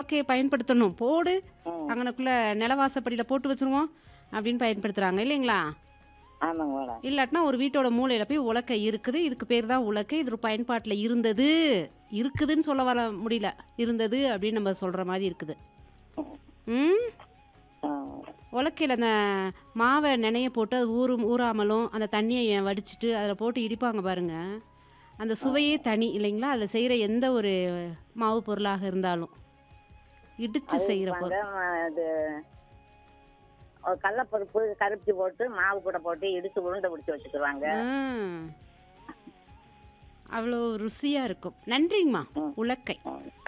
உலக்கையை பயன்படுத்தணும் போடு ம். அங்கனக்குள்ள நிலவாசப்படியில் போட்டு வச்சிருவோம் அப்படின்னு பயன்படுத்துகிறாங்க இல்லைங்களா ஆமாங்க மேடம் இல்லாட்டினா ஒரு வீட்டோட மூலையில் போய் உலக்கை இருக்குது இதுக்கு பேர் தான் உலக்கை இது ஒரு பயன்பாட்டில் இருந்தது இருக்குதுன்னு சொல்ல வர முடியல இருந்தது அப்படின்னு நம்ம சொல்கிற மாதிரி இருக்குது ம் ஆ. உலக்கையில் அந்த மாவை நினைய போட்டு அது ஊறும் ஊறாமலும் அந்த தண்ணியை வடிச்சிட்டு அதில் போட்டு இடிப்பாங்க பாருங்க அந்த சுவையே தனி இல்லைங்களா அதில் செய்கிற எந்த ஒரு மாவு பொருளாக இருந்தாலும் இடித்து செய்கிற பொருள் வாங்க, இது ஒரு கடலப்பருப்பு கருப்பி போட்டு மாவு கூட போட்டு இடிச்சு உருண்டை பிடிச்சி வச்சுக்குவாங்க ம். அவ்வளோ ருசியாக இருக்கும் நன்றிங்கம்மா உலக்கை ம்.